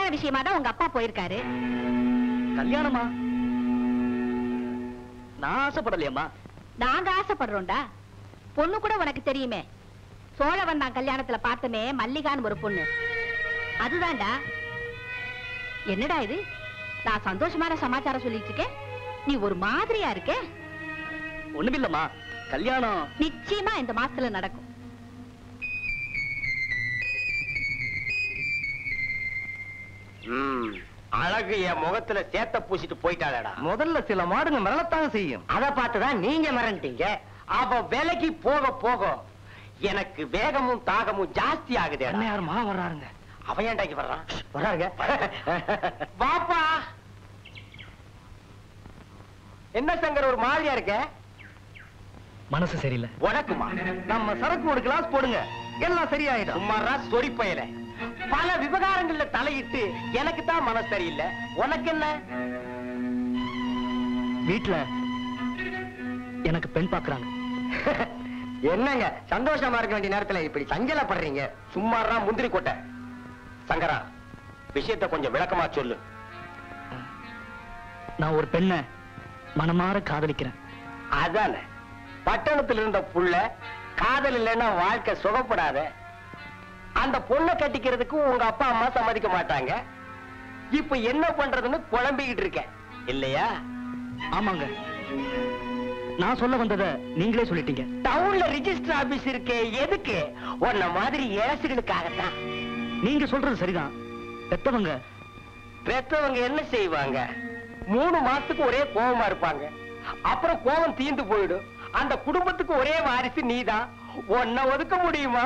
விஷயமா தான் உங்க அப்பா போயிருக்காரு கல்யாணமா நான் ஆசைப்படலையம்மா நாங்க ஆசைப்படுறோம்டா பொண்ணு கூட உனக்கு தெரியுமே சோழவன் நான் கல்யாணத்துல பார்த்தமே மல்லிகான்னு ஒரு பொண்ணு அதுதான்டா என்னடா இது நான் சந்தோஷமான சமாச்சாரம் சொல்லிட்டு இருக்கேன் நீ ஒரு மாதிரியா இருக்க ஒண்ணுமில்லம்மா கல்யாணம் நிச்சயமா இந்த மாசத்துல நடக்கும் ம், அழகு என் முகத்துல சேத்த பூசிட்டு போயிட்டாளடா முதல்ல சில மாடுங்க மிரளத்தாங்க செய்யும் அத பார்த்துதான் நீங்க மறந்துட்டீங்க அவ விலைக்கு போக போக எனக்கு வேகமும் தாகமும் ஜாஸ்தி ஆகுது யார் மா வர்றாருங்க அவன் ஏன்டாக்கி வர்றான் வர்றாருங்க வாப்பா என்ன சங்கர் ஒரு மாதிரியா இருக்க மனசு சரியில்லை உனக்குமா நம்ம சரக்கு ஒரு கிளாஸ் போடுங்க எல்லாம் சரியாயிடும் சும்மாரா சொறி பயல பல விவகாரங்கள்ல தலையிட்டு எனக்கு தான் மனசு சரியில்லை உனக்கு என்ன வீட்டுல எனக்கு பெண் பாக்குறாங்க என்னங்க சந்தோஷமா இருக்க வேண்டிய நேரத்துல இப்படி சஞ்சலப்படுறீங்க சும்மாரா முந்திரி கொட்டை சங்கரா விஷயத்தை கொஞ்சம் விளக்கமா சொல்லு நான் ஒரு பெண்ணை மனமாற காதலிக்கிறேன் அதானே பட்டணத்துல இருந்த புள்ள காதல் இல்லைன்னா வாழ்க்கை சுகப்படாத அந்த பொண்ணை கட்டிக்கிறதுக்கு உங்க அப்பா அம்மா சம்மதிக்க மாட்டாங்க இப்ப என்ன பண்றதுன்னு குழம்பிக்கிட்டு இருக்க இல்லையா ஆமாங்க நான் சொல்ல வந்ததை நீங்களே சொல்லிட்டீங்க டவுன்ல ரிஜிஸ்டர் ஆபீஸ் இருக்கே எதுக்கு உன்ன மாதிரி ஏசுகளுக்காகத்தான் நீங்க சொல்றது சரிதான் பெத்தவங்க பெத்தவங்க என்ன செய்வாங்க மூணு மாசத்துக்கு ஒரே கோவமா இருப்பாங்க அப்புறம் கோவம் தீந்து போயிடும் அந்த குடும்பத்துக்கு ஒரே வாரிசு நீதான் உன்னை ஒதுக்க முடியுமா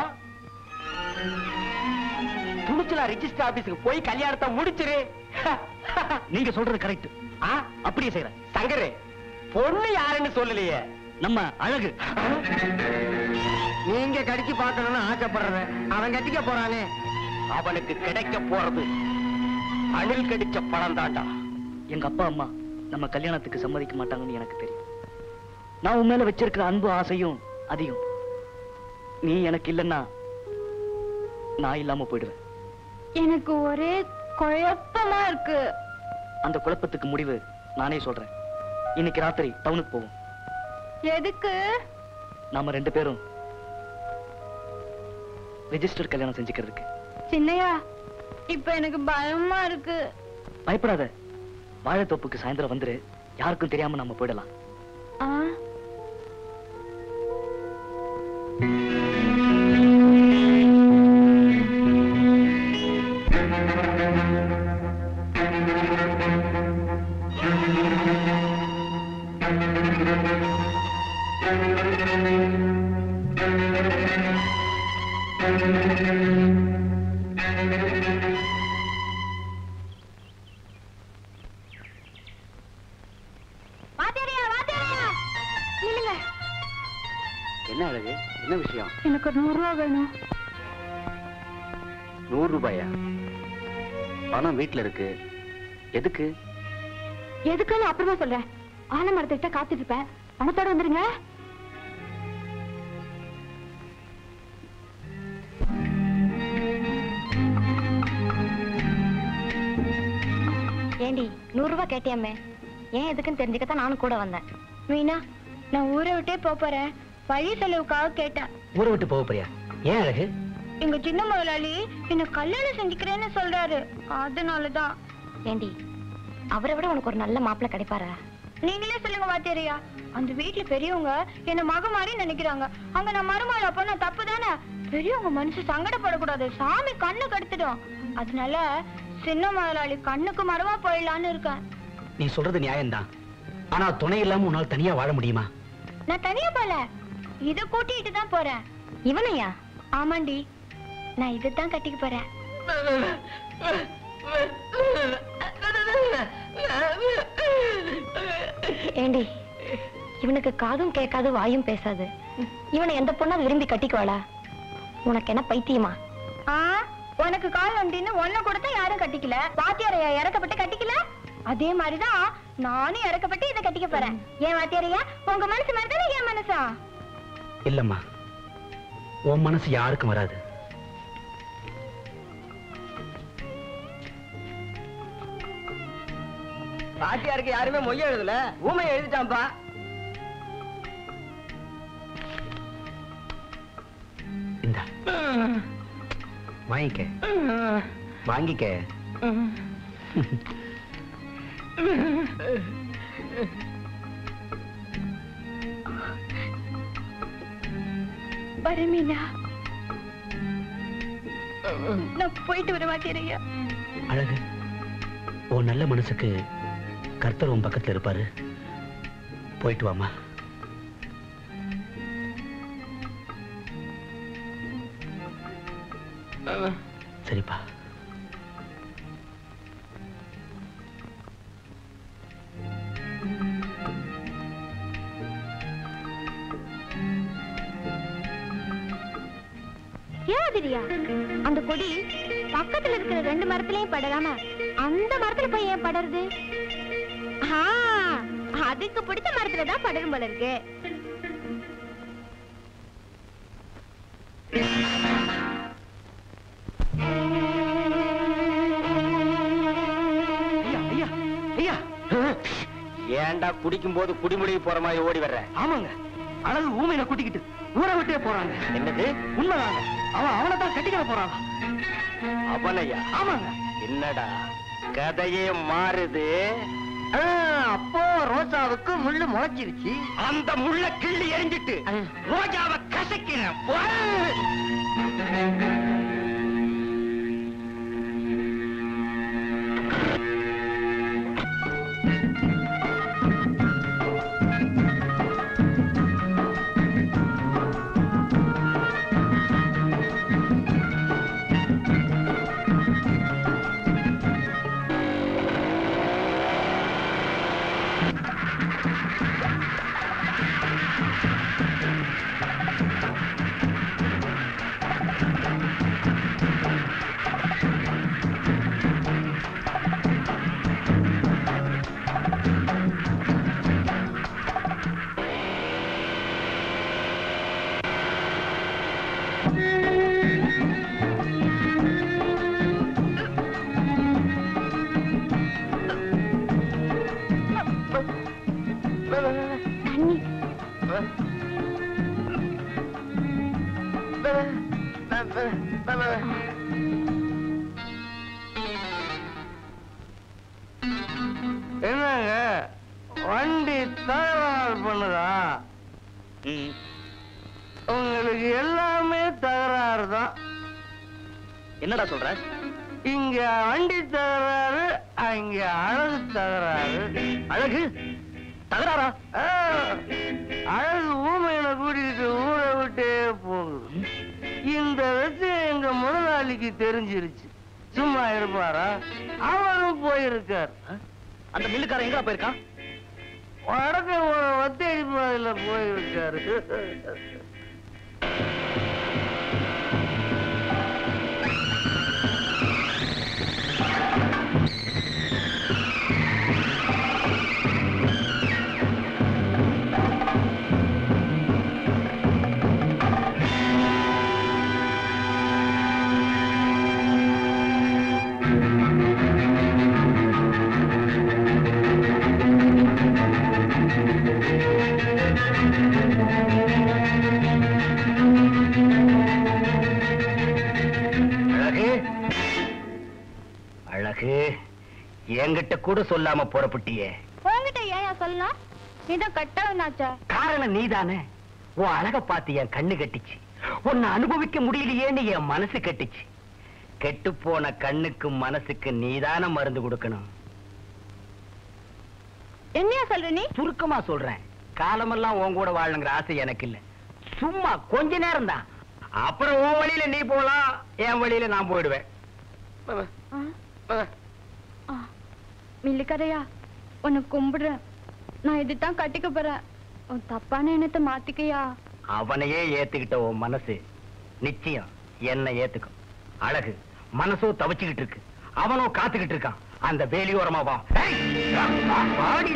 துணிச்சலா ரிஜிஸ்டர் ஆபீஸுக்கு போய் கல்யாணத்தை முடிச்சிரு நீங்க சொல்றது கரெக்ட் ஆ, அப்படியே செய்யறேன் சங்கரு பொண்ணு யாருன்னு சொல்லலையே நம்ம அழகு நீங்க கடிச்சு பார்க்கணும்னு ஆசைப்படுறத அவன் கட்டிக்க போறானே அவனுக்கு கிடைக்க போறது அணில் கடிச்ச பழம் தாண்டா எங்க அப்பா அம்மா நம்ம கல்யாணத்துக்கு சம்மதிக்க மாட்டாங்கன்னு எனக்கு தெரியும் நான் உன் மேல வச்சிருக்கிற அன்பு ஆசையும் அதிகம் நீ எனக்கு இல்லைன்னா நான் இல்லாம போயிடுவேன் எனக்கு ஒரே குழப்பமா இருக்கு அந்த குழப்பத்துக்கு முடிவு நானே சொல்றேன் இன்னைக்கு ராத்திரி டவுனுக்கு போவோம் எதுக்கு நாம ரெண்டு பேரும் ரெஜிஸ்டர் கல்யாணம் செஞ்சுக்கிறதுக்கு சின்னையா இப்ப எனக்கு பயமா இருக்கு பயப்படாத வாழைத்தோப்புக்கு சாயந்தரம் வந்துரு யாருக்கும் தெரியாம நம்ம போயிடலாம் ஆ வாத்தியாரையா வாத்தியாரையா நில்லுங்க என்ன அழகு என்ன விஷயம் எனக்கு ஒரு நூறு ரூபா வேணும் நூறு ரூபாயா பணம் வீட்டுல இருக்கு எதுக்கு எதுக்குன்னு அப்புறமா சொல்றேன் ஆலமரத்துக்கிட்ட காத்துட்டு இருப்பேன் பணத்தோட வந்துருங்க ஏண்டி நூறு ரூபாய் கேட்டியாமே ஏன் எதுக்குன்னு தெரிஞ்சுக்கத்தான் நானும் கூட வந்தேன் மீனா நான் ஊரை விட்டே போப் போறேன் வழி செலவுக்காக கேட்டேன் ஊரை விட்டு போக போறியா ஏன் அழகு எங்க சின்ன முதலாளி என்ன கல்யாணம் செஞ்சுக்கிறேன்னு சொல்றாரு அதனாலதான் ஏண்டி அவரை விட உனக்கு ஒரு நல்ல மாப்பிள்ளை கிடைப்பாரா நீங்களே சொல்லுங்க வாத்தியாரியா அந்த வீட்டுல பெரியவங்க என்ன மக மாதிரி நினைக்கிறாங்க அங்க நான் மருமகள பண்ண தப்பு தானே பெரியவங்க மனசு சங்கடப்படக்கூடாது சாமி கண்ணு கடுத்துடும் அதனால சின்ன முதலாளி கண்ணுக்கு மரமா போயிடலான்னு இருக்கேன் நீ சொல்றது நியாயம்தான் ஆனா துணை இல்லாம உன்னால தனியா வாழ முடியுமா நான் தனியா போல இத கூட்டிட்டு தான் போறேன் இவனையா ஆமாண்டி நான் இதைத்தான் கட்டிக்க போறேன் ஏண்டி இவனுக்கு காதும் கேட்காது வாயும் பேசாது இவனை எந்த பொண்ணாவது விரும்பி கட்டிக்குவாளா உனக்கு என்ன பைத்தியமா உனக்கு கால் வண்டின்னு ஒன்ன கொடுத்தா யாரும் கட்டிக்கல வாத்தியாரையா இறக்கப்பட்டு கட்டிக்கல அதே மாதிரிதான் நானும் இறக்கப்பட்டு இதை கட்டிக்க போறேன் ஏன் வாத்தியாரையா உங்க மனசு மாதிரி தானே என் மனசா இல்லம்மா உன் மனசு யாருக்கும் வராது வாத்தியாருக்கு யாருமே மொய் எழுதல ஊமை எழுதிட்டான்பா இந்த வாங்கிக்க வாங்கிக்க வரேன் மீனா நான் போயிட்டு வர மாட்டேறியா அழகு உன் நல்ல மனசுக்கு கர்த்தர் உன் பக்கத்துல இருப்பாரு போயிட்டு வாமா சரிப்பா ஏன் அதிரியா அந்த கொடி பக்கத்துல இருக்கிற ரெண்டு மரத்துலயும் படராம அந்த மரத்துல போய் ஏன் படருது ஆ, அதுக்கு பிடிச்ச மரத்துல தான் படரும் போல இருக்கு ஐயா ஐயா ஐயா ஏன்டா குடிக்கும் போது குடிமுடிவு போற மாதிரி ஓடி வர்ற ஆமாங்க அழகு ஊமையில கூட்டிக்கிட்டு ஊரை விட்டே போறாங்க என்னது உண்மைதாங்க அவன் அவனை தான் கட்டிக்கிற போறான் அவனையா ஆமாங்க என்னடா கதையே மாறுது அப்போ ரோசாவுக்கு முள்ளு முளைச்சிருச்சு அந்த முள்ள கிள்ளி எரிஞ்சிட்டு ரோஜாவை கசக்கிறேன் தண்ணி என்னங்க வண்டி தகராறு பண்ணுதா உங்களுக்கு எல்லாமே தகராறு தான் என்னடா சொல்ற இங்க வண்டி தகராறு அங்க அழகு தகராறு அழகு தகராறா ஆ, அழகு ஊமையில கூட்டிட்டு ஊரை விட்டே போகுது இந்த விஷயம் எங்க முதலாளிக்கு தெரிஞ்சிருச்சு சும்மா இருப்பாரா அவரும் போயிருக்கார் அந்த மில்லுக்காரன் எங்க போயிருக்கான் வடக்க வத்தேடி பாதையில போயிருக்காரு அழகு அழகு என்கிட்ட கூட சொல்லாம புறப்பட்டியே உங்ககிட்ட ஏன் சொல்லலாம் நீதான் கட்டவனாச்சா காரணம் நீதானே உன் அழக பார்த்து என் கண்ணு கட்டிச்சு உன்னை அனுபவிக்க முடியலையேன்னு என் மனசு கட்டிச்சு கெட்டு போன கண்ணுக்கு மனசுக்கு நீதான மருந்து கொடுக்கணும் என்னையா சொல்ற நீ சுருக்கமா சொல்றேன் காலமெல்லாம் உன் கூட வாழணுங்கிற ஆசை எனக்கு இல்ல சும்மா கொஞ்ச நேரம் தான் அப்புறம் உன் வழியில நீ போலாம் என் வழியில நான் போயிடுவேன் மில்லுக்கரையா உன்னை கும்பிடுறேன் நான் இதுதான் கட்டிக்க போறேன் உன் தப்பான எண்ணத்தை மாத்திக்கையா அவனையே ஏத்துக்கிட்ட உன் மனசு நிச்சயம் என்ன ஏத்துக்கும் அழகு மனசோ தவிச்சுக்கிட்டு இருக்கு அவனோ காத்துக்கிட்டு இருக்கான் அந்த வேலியோரமா வா ஏய், வா, வாடி.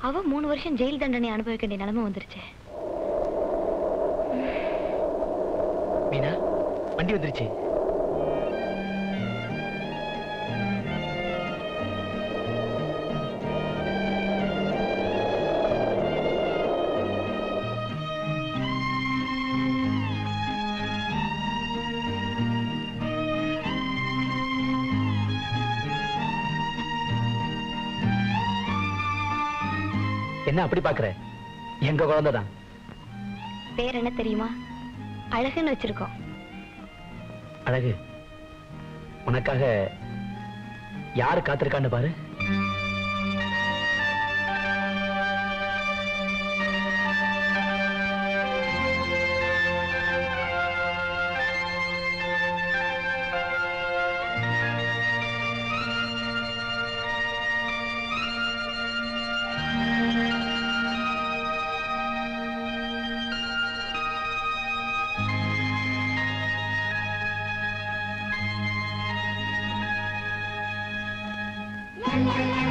அவ மூணு வருஷம் ஜெயில் தண்டனை அனுபவிக்க வேண்டிய நிலைமை வந்துருச்சு மீனா வண்டி வந்துருச்சு என்ன அப்படி பாக்குற எங்க குழந்தைதான் பேர் என்ன தெரியுமா அழகுன்னு வச்சிருக்கோம் அழகு உனக்காக யாரு காத்திருக்கான்னு பாரு la la